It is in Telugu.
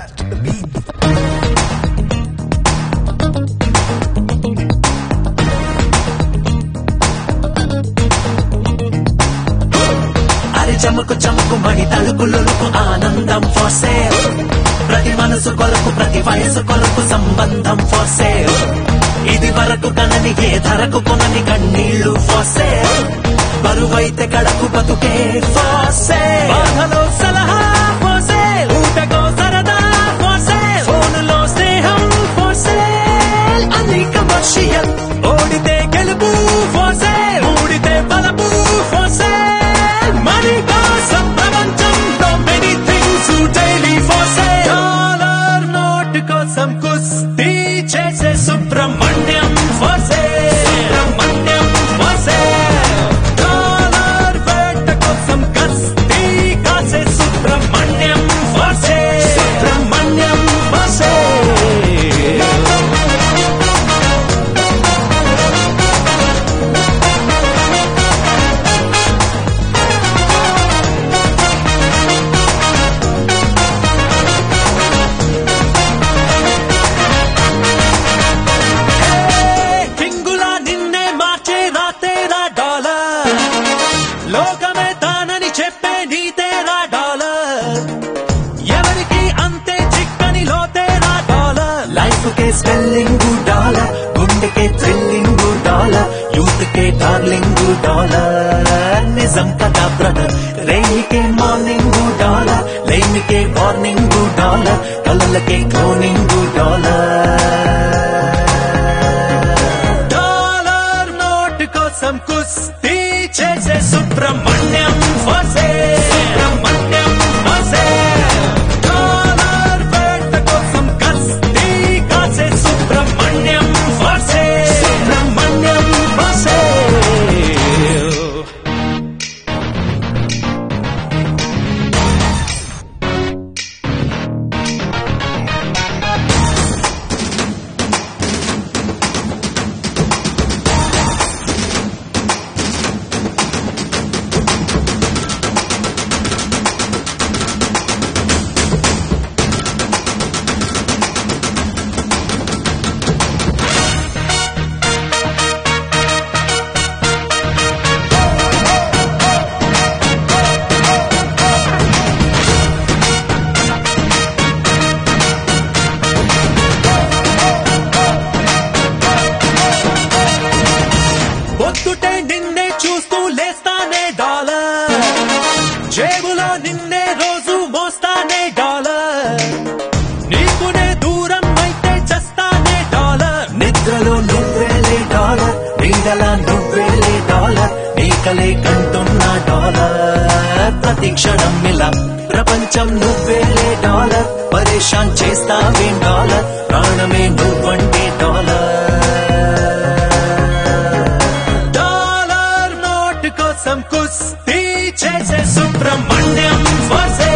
that to the beat. అరి చమకు చమకు మడి తలుకులకు ఆనందం ఫర్ సేల్ ప్రతి మనసు కొరకు ప్రతి వయసు కొరకు సంబంధం ఫర్ సేల్ ఇది వరకు కనని ఏ ధరకు కొనని కన్నీళ్లు ఫర్ సేల్ బరువైతే కడకు బతుకే ఫర్ సేల్ బాధలో సలహా ఫర్ సేల్ ఊటకో సరదా ఫర్ సేల్ ఫోనులో స్నేహం ఫర్ సేల్ అన్ని కమర్షియల్ ఓడితే గెలుపు ఫర్ సేల్ ఊడితే బలపు ఫర్ సేల్ మనీ కోసం ప్రపంచంలో many things daily for sale dollar note కోసం కుస్తీ చేసే Subrahmanyam for sale Subrahmanyam for sale dollar వేట కోసం కస్తీ కాసే Subrahmanyam for sale Subrahmanyam for sale కింగులా నిన్నే మార్చే రాతేరా డాలర్ లోకమే తానని చెప్పే నీతేరా డాలర్ ఎవరికి అంతే చిక్కని లోతేరా డాలర్ లైఫ్ కే స్పెల్లింగ్ డాలర్ గుండెకే థ్రిల్లింగ్ డాలర్ యూత్ కే డార్లింగ్ డాలర్ నిజం కదా బ్రదర్ రైలుకే మార్నింగ్ డాలర్ లైన్కే వార్నింగ్ డాలర్ కలలకే క్లోనింగ్ డాలర్ డాలర్ నోట్ కోసం కుస్తీ చేసే సుబ్రహ్మణ్యం ఫసే సుబ్రహ్మణ్యం ఫసే డాలర్ వేట కోసం కస్తీ కాసే సుబ్రహ్మణ్యం ఫసే సుబ్రహ్మణ్యం ఫసే పొద్దుటే నిన్నే చూస్తూ లేస్తానే డాలర్ జేబులో నిన్నే రోజు మోస్తానే డాలర్ నీకునే దూరం అయితే చస్తానే డాలర్ నిద్రలో నువ్వేలే డాలర్ నీడలా నువ్వేలే డాలర్ నీకలే కంటున్నా డాలర్ ప్రతి క్షణం ఇలా ప్రపంచం నువ్వేలే డాలర్ పరేషాన్ చేస్తావే డాలర్ ప్రాణమే నువ్వంటే డాలర్ డాలర్ నోట్ కోసం కుస్తీ చేసే సుబ్రహ్మణ్యం ఫసే